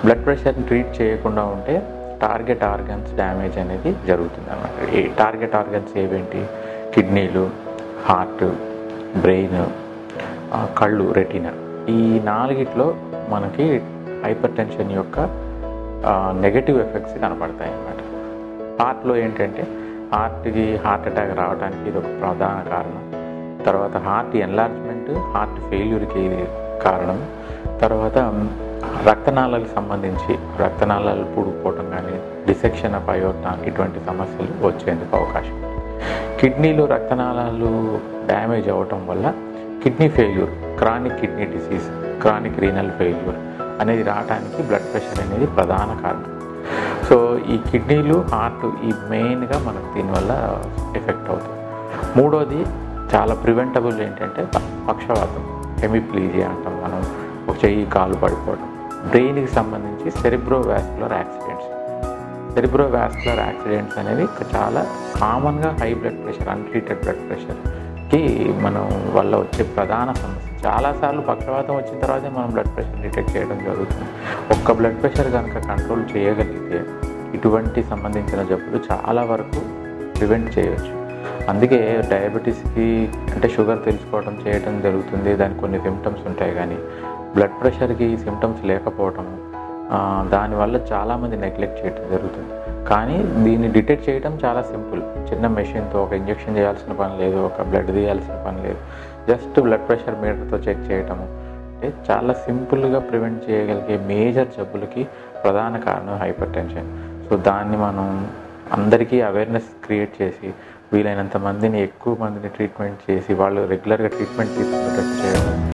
blood ప్రెషర్ని treat చేయకుండా ఉంటే target organs damage అనేది జరుగుతుంది అనమాట ఈ టార్గెట్ ఆర్గన్స్ ఏవేంటి కిడ్నీలు హార్ట్ బ్రెయిన్ కళ్ళు రెటీనా ఈ నాలుగిట్లో మనకి హైపర్ టెన్షన్ యొక్క నెగటివ్ ఎఫెక్ట్స్ కనపడతాయి అన్నమాట హార్ట్లో ఏంటంటే హార్ట్కి హార్ట్ అటాక్ రావడానికి ఇది ఒక ప్రధాన కారణం తర్వాత హార్ట్ ఎన్లార్జ్మెంట్ హార్ట్ ఫెయిల్యూర్కి ఇది కారణం తర్వాత రక్తనాళాలకు సంబంధించి రక్తనాళాలు పూడుకుపోవటం కానీ డిసెక్షన్ ఆఫ్ అయోర్టా ఇటువంటి సమస్యలు వచ్చేందుకు అవకాశం ఉంది కిడ్నీలు రక్తనాళాలు డ్యామేజ్ అవ్వటం వల్ల kidney failure chronic kidney disease chronic renal failure అనేది రావడానికి బ్లడ్ ప్రెషర్ అనేది ప్రధాన కారణం సో ఈ కిడ్నీలు హార్ట్ ఈ మెయిన్గా మనకు దీనివల్ల ఎఫెక్ట్ అవుతుంది మూడోది చాలా ప్రివెంటబుల్ ఏంటంటే ప- పక్షవాతం హెమిప్లీజియా అంటాం మనం ఒక చెయ్యి కాలు పడిపోవడం బ్రెయిన్కి సంబంధించి cerebrovascular accidents cerebrovascular accidents అనేవి ఇక చాలా కామన్గా high blood pressure untreated blood ప్రెషర్కి మనం వల్ల వచ్చే ప్రధాన సమస్య చాలాసార్లు పక్షవాతం వచ్చిన తర్వాతే మనం బ్లడ్ ప్రెషర్ డిటెక్ట్ చేయడం జరుగుతుంది ఒక్క బ్లడ్ ప్రెషర్ కనుక కంట్రోల్ చేయగలిగితే ఇటువంటి సంబంధించిన జబ్బులు చాలా వరకు ప్రివెంట్ చేయొచ్చు అందుకే డయాబెటీస్కి అంటే షుగర్ తెలుసుకోవడం చేయడం జరుగుతుంది దానికి కొన్ని సిమ్టమ్స్ ఉంటాయి కానీ బ్లడ్ ప్రెషర్కి సిమ్టమ్స్ లేకపోవటం ఆ, దానివల్ల చాలామంది నెగ్లెక్ట్ చేయడం జరుగుతుంది కానీ దీన్ని డిటెక్ట్ చేయడం చాలా సింపుల్ చిన్న మెషిన్తో ఒక ఇంజెక్షన్ చేయాల్సిన పని లేదు ఒక బ్లడ్ తీయాల్సిన పని లేదు జస్ట్ బ్లడ్ ప్రెషర్ మీటర్తో చెక్ చేయటము అంటే చాలా సింపుల్గా ప్రివెంట్ చేయగలిగే మేజర్ జబ్బులకి ప్రధాన కారణం హైపర్ టెన్షన్ సో దాన్ని మనం అందరికీ అవేర్నెస్ క్రియేట్ చేసి వీలైనంత మందిని ఎక్కువ మందిని ట్రీట్మెంట్ చేసి వాళ్ళు రెగ్యులర్గా ట్రీట్మెంట్ తీసుకునేటట్టు చేయడం